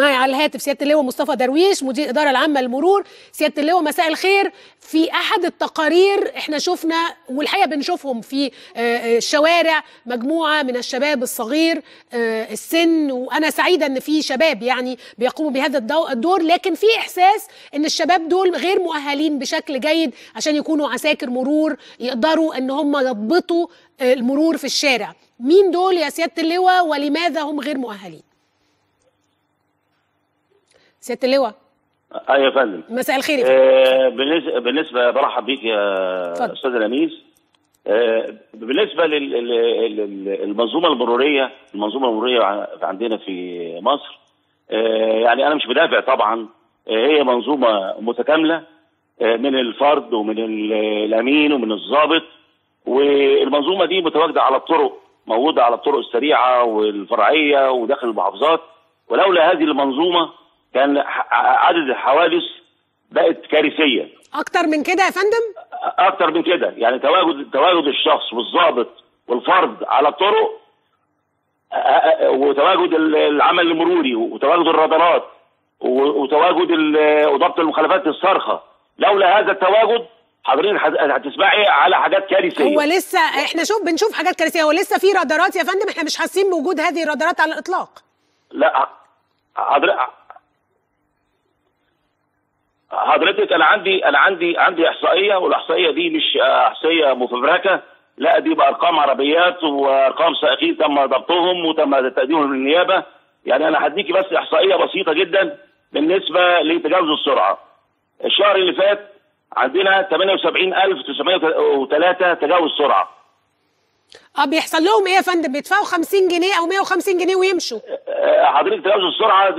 معي على الهاتف سياده اللواء مصطفى درويش مدير الاداره العامه للمرور سياده اللواء مساء الخير في احد التقارير احنا شفنا والحقيقه بنشوفهم في الشوارع مجموعه من الشباب الصغير السن وانا سعيده ان في شباب يعني بيقوموا بهذا الدور لكن في احساس ان الشباب دول غير مؤهلين بشكل جيد عشان يكونوا عساكر مرور يقدروا ان هم يضبطوا المرور في الشارع مين دول يا سياده اللواء ولماذا هم غير مؤهلين سياده اللواء ايوه يا فندم مساء الخير آه بالنسبه بالنسبه برحب بيك يا استاذ لميس آه بالنسبه للمنظومه المروريه المنظومه المروريه عندنا في مصر آه يعني انا مش بدافع طبعا آه هي منظومه متكامله آه من الفرد ومن الامين ومن الضابط والمنظومه دي متواجده على الطرق موجوده على الطرق السريعه والفرعيه وداخل المحافظات ولولا هذه المنظومه كان عدد الحوادث بقت كارثيه اكتر من كده يا فندم اكتر من كده يعني تواجد تواجد الشخص والضابط والفرد على الطرق وتواجد العمل المروري وتواجد الرادارات وتواجد وضبط المخالفات الصارخه لولا هذا التواجد حضرتك هتسمعي على حاجات كارثيه هو لسه احنا شوف بنشوف حاجات كارثيه هو لسه في رادارات يا فندم احنا مش حاسين بوجود هذه الرادارات على الاطلاق لا حضرتك حضرتك انا عندي انا عندي عندي احصائيه والاحصائيه دي مش احصائيه مفبركه لا دي بارقام عربيات وارقام سائقين تم ضبطهم وتم تقديمهم للنيابه يعني انا هديكي بس احصائيه بسيطه جدا بالنسبه لتجاوز السرعه الشهر اللي فات عندنا 78903 تجاوز سرعه اه بيحصل لهم ايه يا فندم بيدفعوا 50 جنيه او 150 جنيه ويمشوا حضرتك تجاوز السرعه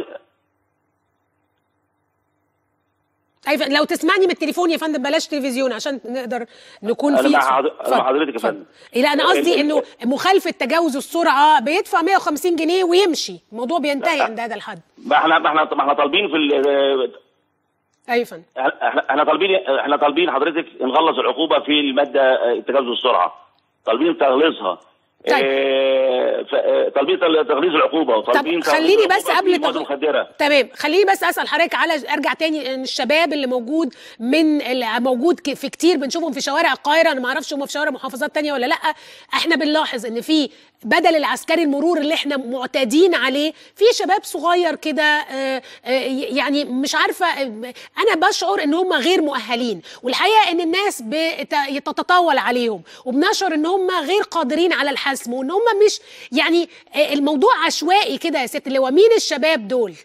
أيوة لو تسمعني من التليفون يا فندم بلاش تلفزيون عشان نقدر نكون في انا مع حضرتك يا فندم لا انا قصدي انه مخالفه تجاوز السرعه بيدفع 150 جنيه ويمشي الموضوع بينتهي عند هذا الحد ما احنا ما احنا ما احنا طالبين في ايوه فندم احنا طالبين احنا طالبين حضرتك نغلظ العقوبه في الماده تجاوز السرعه طالبين تغليظها طيب. آه طالبين تغليظ العقوبه وطالبين طب خليني بس قبل تغ... مخدره تمام خليني بس اسال حضرتك على ارجع تاني الشباب اللي موجود من اللي موجود في كتير بنشوفهم في شوارع القاهره انا ما اعرفش هم في شوارع محافظات تانية ولا لا احنا بنلاحظ ان في بدل العسكري المرور اللي احنا معتادين عليه في شباب صغير كده يعني مش عارفه انا بشعر ان هم غير مؤهلين والحقيقه ان الناس بتتطاول عليهم وبنشعر ان هم غير قادرين على الحسم وان هم مش يعني الموضوع عشوائي كده يا ست اللواء مين الشباب دول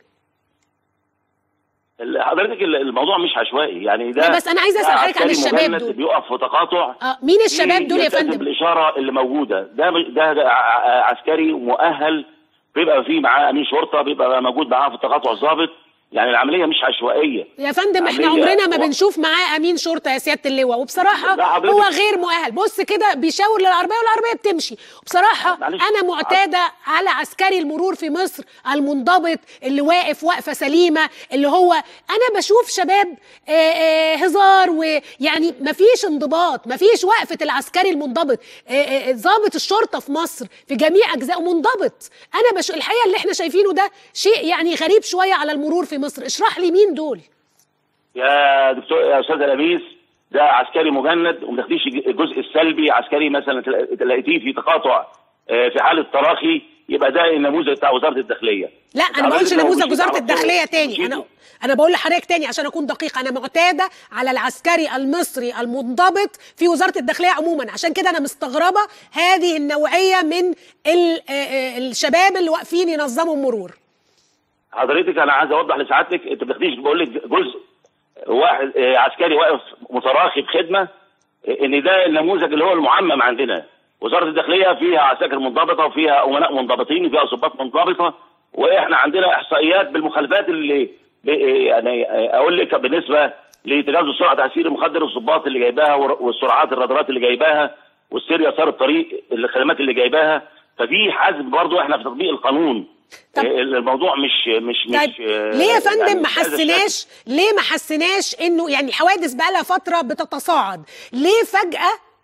حضرتك الموضوع مش عشوائي يعني ده لا بس انا عايزه اسال حضرتك عن الشباب دول بيقف في تقاطع اه مين الشباب دول يا فندم الاشاره اللي موجوده ده ده, ده عسكري مؤهل بيبقى فيه معاه امين شرطه بيبقى موجود معاه في التقاطع ضابط يعني العمليه مش عشوائيه يا فندم احنا عمرنا ما بنشوف معاه امين شرطه يا سياده اللواء وبصراحه هو غير مؤهل بص كده بيشاور للعربيه والعربيه بتمشي بصراحه انا معتاده على عسكري المرور في مصر المنضبط اللي واقف وقفه سليمه اللي هو انا بشوف شباب آآ آآ هزار ويعني ما فيش انضباط ما فيش وقفه العسكري المنضبط ضابط الشرطه في مصر في جميع اجزائه منضبط انا بش... الحقيقه اللي احنا شايفينه ده شيء يعني غريب شويه على المرور في مصر اشرح لي مين دول يا دكتور يا استاذ لبيس ده عسكري مجند وما تاخديش الجزء السلبي عسكري مثلا تلاقيه في تقاطع في حاله تراخي يبقى ده النموذج بتاع وزاره الداخليه لا انا ما بقولش نموذج وزاره الداخليه تاني انا انا بقول لحضرتك تاني عشان اكون دقيقه انا معتاده على العسكري المصري المنضبط في وزاره الداخليه عموما عشان كده انا مستغربه هذه النوعيه من الشباب اللي واقفين ينظموا المرور حضرتك انا عايز اوضح لسعادتك انت ما بتاخديش بقول لك جزء واحد عسكري واقف متراخي بخدمه ان ده النموذج اللي هو المعمم عندنا وزاره الداخليه فيها عساكر منضبطه وفيها امناء منضبطين وفيها ضباط منضبطه واحنا عندنا احصائيات بالمخالفات اللي يعني اقول لك بالنسبه لتجاوز السرعه تاثير المخدر الضباط اللي جايباها والسرعات الرادارات اللي جايباها والسير يسار الطريق الخدمات اللي جايباها ففي حزب برضه احنا في تطبيق القانون طب الموضوع مش مش طيب مش ليه يا فندم يعني ما حسناش ليه ما حسناش انه يعني الحوادث بقى لها فتره بتتصاعد ليه فجاه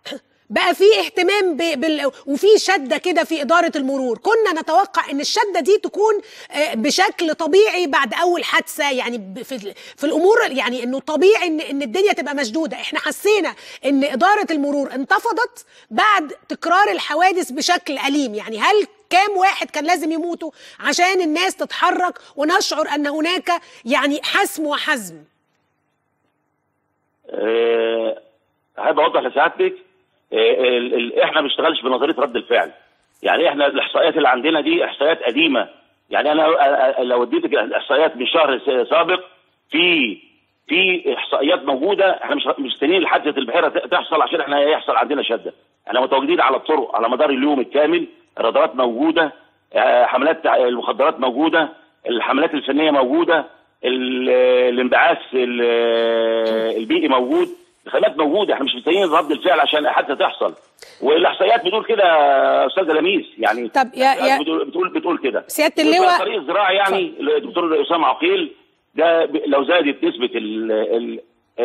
بقى في اهتمام ب... بال... وفي شده كده في اداره المرور كنا نتوقع ان الشده دي تكون بشكل طبيعي بعد اول حادثه يعني في في الامور يعني انه طبيعي ان ان الدنيا تبقى مشدوده احنا حسينا ان اداره المرور انتفضت بعد تكرار الحوادث بشكل اليم يعني هل كام واحد كان لازم يموتوا عشان الناس تتحرك ونشعر ان هناك يعني حسم وحزم أه هبقى اوضح لسعادتك احنا ما بنشتغلش بنظريه رد الفعل يعني احنا الاحصائيات اللي عندنا دي احصائيات قديمه يعني انا لو اديتك الاحصائيات من شهر سابق في في احصائيات موجوده احنا مش مستنيين لحادثه البحيره تحصل عشان احنا يحصل عندنا شده احنا متواجدين على الطرق على مدار اليوم الكامل الرادارات موجوده حملات المخدرات موجوده الحملات الفنيه موجوده الانبعاث البيئي موجود الخدمات موجوده احنا مش مستنيين رد الفعل عشان حادثه تحصل والاحصائيات بتقول كده استاذ لميس يعني طب يا يا بتقول بتقول, بتقول كده سياده اللواء الطريق الزراعي يعني الدكتور اسامه عقيل ده لو زادت نسبه ال ال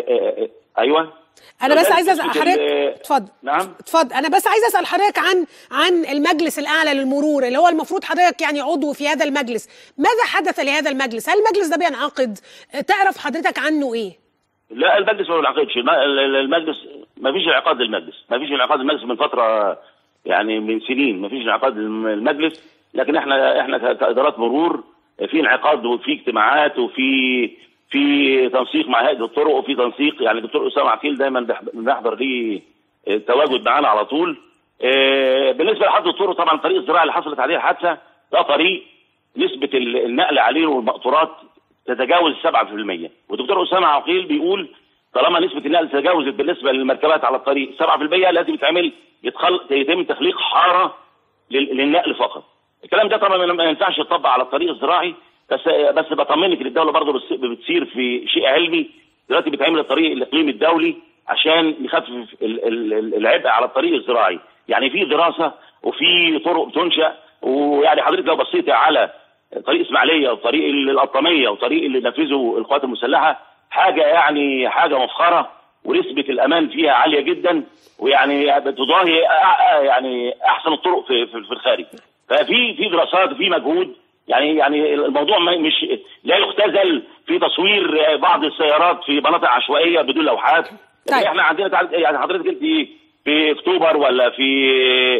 ايوه انا بس عايزه اسال حضرتك اتفضل نعم اتفضل انا بس عايزه اسال حضرتك عن عن المجلس الاعلى للمرور اللي هو المفروض حضرتك يعني عضو في هذا المجلس ماذا حدث لهذا المجلس هل المجلس ده بينعقد تعرف حضرتك عنه ايه لا المجلس ما بينعقدش المجلس ما فيش انعقاد للمجلس ما فيش انعقاد المجلس من فتره يعني من سنين ما فيش انعقاد المجلس لكن احنا احنا كادارات مرور في انعقاد وفي اجتماعات وفي في تنسيق مع هيئه الطرق وفي تنسيق يعني الدكتور اسامه عقيل دايما بنحضر ليه تواجد معانا على طول بالنسبه لحادثه الطرق طبعا الطريق الزراعي اللي حصلت عليه الحادثه ده طريق نسبه النقل عليه والمقطورات تتجاوز 7% والدكتور اسامه عقيل بيقول طالما نسبه النقل تجاوزت بالنسبه للمركبات على الطريق 7% لازم يتعمل يتخل... يتم تخليق حاره لل... للنقل فقط. الكلام ده طبعا ما ينفعش يطبق على الطريق الزراعي بس بس بطمنك ان الدوله برضه بتسير في شيء علمي دلوقتي بيتعمل الطريق الاقليمي الدولي عشان يخفف العبء على الطريق الزراعي، يعني في دراسه وفي طرق بتنشا ويعني حضرتك لو بصيتي على طريق اسماعيليه وطريق القطاميه وطريق اللي نفذه القوات المسلحه حاجه يعني حاجه مفخره ونسبه الامان فيها عاليه جدا ويعني تضاهي يعني احسن الطرق في في الخارج ففي في دراسات وفي مجهود يعني يعني الموضوع مش لا يختزل في تصوير بعض السيارات في مناطق عشوائيه بدون لوحات طيب. احنا عندنا يعني حضرتك انت في اكتوبر ولا في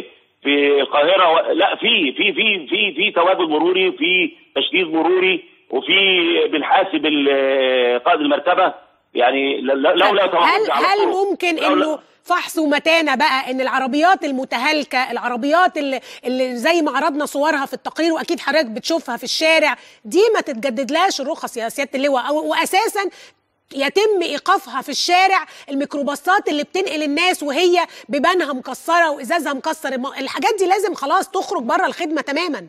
في القاهره و... لا في في في في في تواجد مروري في تشديد مروري وفي بنحاسب قائد المرتبه يعني لولا هل هل ممكن انه فحص ومتانه بقى ان العربيات المتهالكه العربيات اللي, اللي زي ما عرضنا صورها في التقرير واكيد حضرتك بتشوفها في الشارع دي ما تتجددلاش الرخص يا سياده اللواء أو واساسا يتم ايقافها في الشارع الميكروباصات اللي بتنقل الناس وهي بيبانها مكسره وازازها مكسر الحاجات دي لازم خلاص تخرج بره الخدمه تماما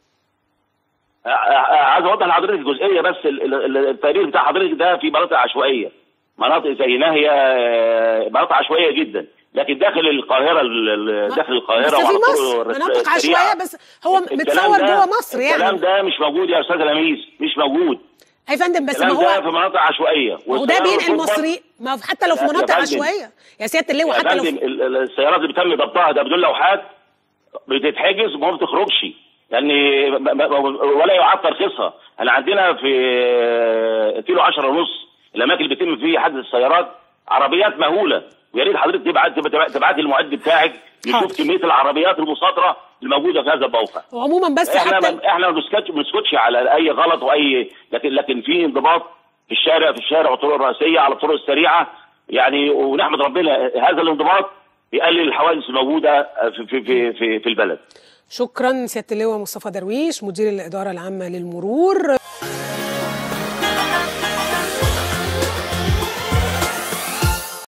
عايز اوضح لحضرتك جزئيه بس التقرير بتاع حضرتك ده في مناطق عشوائيه مناطق زي ناهيه مناطق عشوائيه جدا لكن داخل القاهره داخل القاهره بس في مصر مناطق عشوائيه بس هو متصور جوه مصر يعني الكلام ده مش موجود يا استاذ لميس مش موجود اي فندم بس ما هو ده في مناطق عشوائيه وده بينقل مصري ما حتى لو في مناطق عشوائيه يا سياده اللواء حتى لو في... السيارات اللي بيتم ضبطها ده بدون لوحات بتتحجز وما بتخرجش لان ولا يعاد ترخيصها احنا عندنا في كيلو 10 ونص الاماكن اللي بيتم فيه حجز السيارات عربيات مهوله ويا ريت حضرتك تبعت تبعت المعد بتاعك يشوف كميه العربيات المصادره الموجوده في هذا الموقع وعموما بس احنا حتى ما احنا ما بنسكتش ما بنسكتش على اي غلط واي لكن لكن في انضباط في الشارع في الشارع والطرق الرئيسيه على الطرق السريعه يعني ونحمد ربنا هذا الانضباط بيقلل الحوادث الموجوده في في في في, في البلد شكرا سياده اللواء مصطفى درويش مدير الاداره العامه للمرور